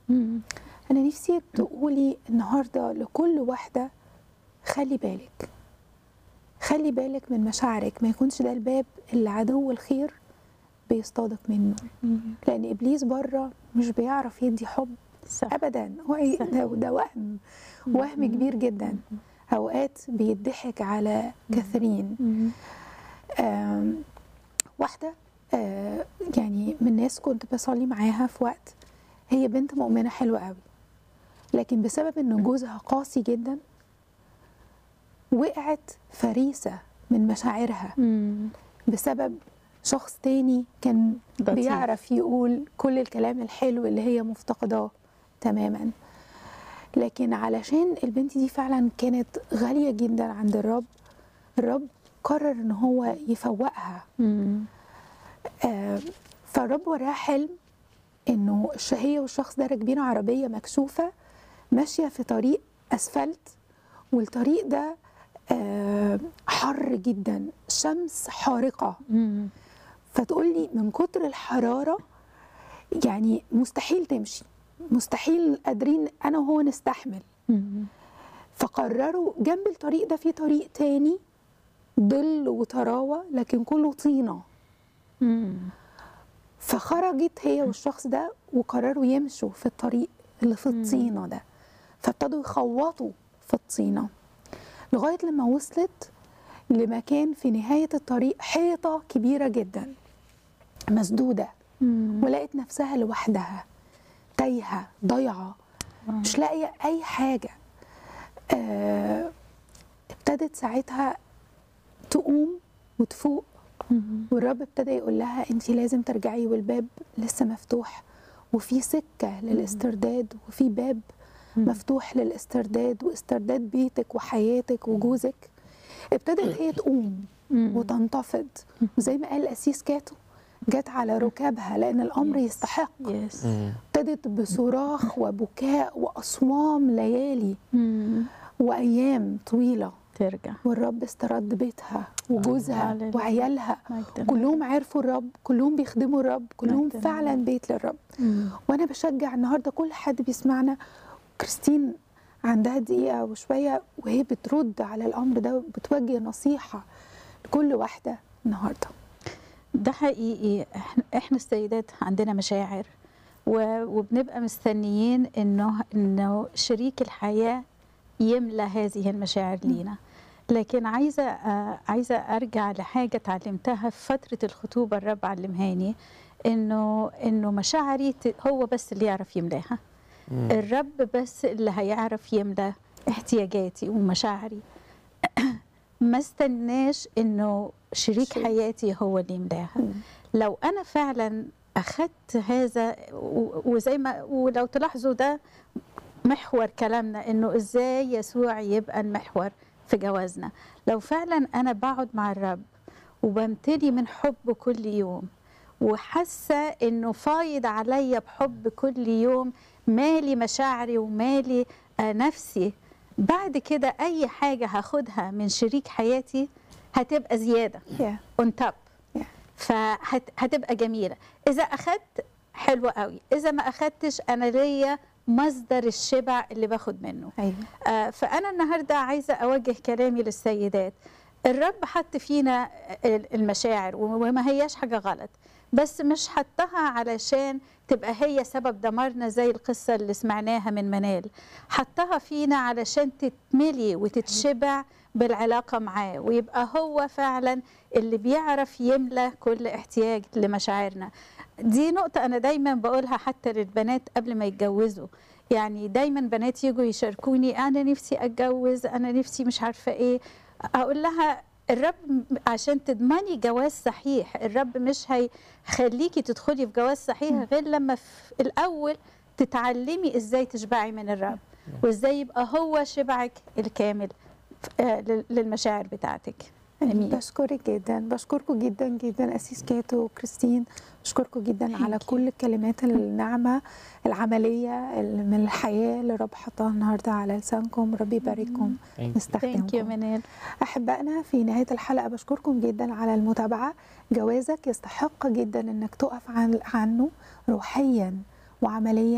مم. انا نفسي تقولي النهارده لكل واحده خلي بالك خلي بالك من مشاعرك ما يكونش ده الباب اللي عدو الخير بيصطادك منه مم. لان ابليس بره مش بيعرف يدي حب صح ابدا هو ي- صح. ده, ده وهم وهم كبير جدا اوقات بيضحك على كثيرين مم. آم، واحدة آه، يعني من الناس كنت بصلي معاها في وقت هي بنت مؤمنة حلوة قوي لكن بسبب ان جوزها قاسي جدا وقعت فريسة من مشاعرها مم. بسبب شخص تاني كان لطيف. بيعرف يقول كل الكلام الحلو اللي هي مفتقداه تماما لكن علشان البنت دي فعلا كانت غالية جدا عند الرب الرب قرر ان هو يفوقها مم. آه، فالرب وراها حلم انه الشهية والشخص ده راكبين عربية مكشوفة ماشية في طريق اسفلت والطريق ده آه، حر جدا شمس حارقة مم. فتقولي من كتر الحرارة يعني مستحيل تمشي مستحيل قادرين انا وهو نستحمل مم. فقرروا جنب الطريق ده في طريق تاني ظل وطراوة لكن كله طينة مم. فخرجت هي والشخص ده وقرروا يمشوا في الطريق اللي في مم. الطينة ده فابتدوا يخوطوا في الطينة لغاية لما وصلت لمكان في نهاية الطريق حيطة كبيرة جدا مسدودة مم. ولقت نفسها لوحدها تايهة ضايعة مش لاقية أي حاجة آه، ابتدت ساعتها تقوم وتفوق مم. والرب ابتدى يقول لها انت لازم ترجعي والباب لسه مفتوح وفي سكة للاسترداد وفي باب مم. مفتوح للاسترداد واسترداد بيتك وحياتك وجوزك ابتدت هي تقوم مم. وتنتفض وزي ما قال الأسيس كاتو جت على ركابها لأن الأمر Yes. يستحق يس ابتدت بصراخ وبكاء وأصوام ليالي مم. وأيام طويلة ترجع والرب استرد بيتها وجوزها هللويا. وعيالها مجدا كلهم عرفوا الرب كلهم بيخدموا الرب كلهم مجداً فعلا لله. بيت للرب مم. وانا بشجع النهارده كل حد بيسمعنا كريستين عندها دقيقه وشويه وهي بترد على الامر ده وبتوجه نصيحه لكل واحده النهارده ده حقيقي احنا احنا السيدات عندنا مشاعر و- وبنبقى مستنيين انه انه شريك الحياه يملى هذه المشاعر لينا لكن عايزه آه، عايزه ارجع لحاجه اتعلمتها في فتره الخطوبه الرب علمهاني انه انه مشاعري ت- هو بس اللي يعرف يملاها الرب بس اللي هيعرف يملى احتياجاتي ومشاعري ما استناش انه شريك شريك. حياتي هو اللي يملاها لو انا فعلا اخدت هذا و- وزي ما ولو تلاحظوا ده محور كلامنا انه ازاي يسوع يبقى المحور في جوازنا لو فعلا انا بقعد مع الرب وبمتلي من حب كل يوم وحاسه انه فايض عليا بحب كل يوم مالي مشاعري ومالي آه، نفسي بعد كده اي حاجه هاخدها من شريك حياتي هتبقى زياده yeah. اون توب Yeah. فهتبقى جميله اذا اخدت حلوه قوي اذا ما اخدتش انا ليا مصدر الشبع اللي باخد منه ايوه آه، فانا النهارده عايزه اوجه كلامي للسيدات الرب حط فينا ال- المشاعر وما هياش حاجه غلط بس مش حطها علشان تبقى هي سبب دمارنا زي القصه اللي سمعناها من منال حطها فينا علشان تتملي وتتشبع بالعلاقه معاه ويبقى هو فعلا اللي بيعرف يملى كل احتياج لمشاعرنا دي نقطة أنا دايما بقولها حتى للبنات قبل ما يتجوزوا يعني دايما بنات يجوا يشاركوني أنا نفسي أتجوز أنا نفسي مش عارفة إيه أقول لها الرب عشان تضمني جواز صحيح الرب مش هيخليكي تدخلي في جواز صحيح غير لما في الأول تتعلمي إزاي تشبعي من الرب وإزاي يبقى هو شبعك الكامل آه، لل- للمشاعر بتاعتك أمين بشكرك جدا بشكركم جدا جدا اسيس كاتو وكريستين بشكركم جدا Thank على you. كل الكلمات الناعمه العمليه اللي من الحياه اللي رب حطها النهارده على لسانكم ربي يبارككم Thank you. ثانك يو نستخدمكم منال احبائنا في نهايه الحلقه بشكركم جدا على المتابعه جوازك يستحق جدا انك تقف عن عنه روحيا وعمليا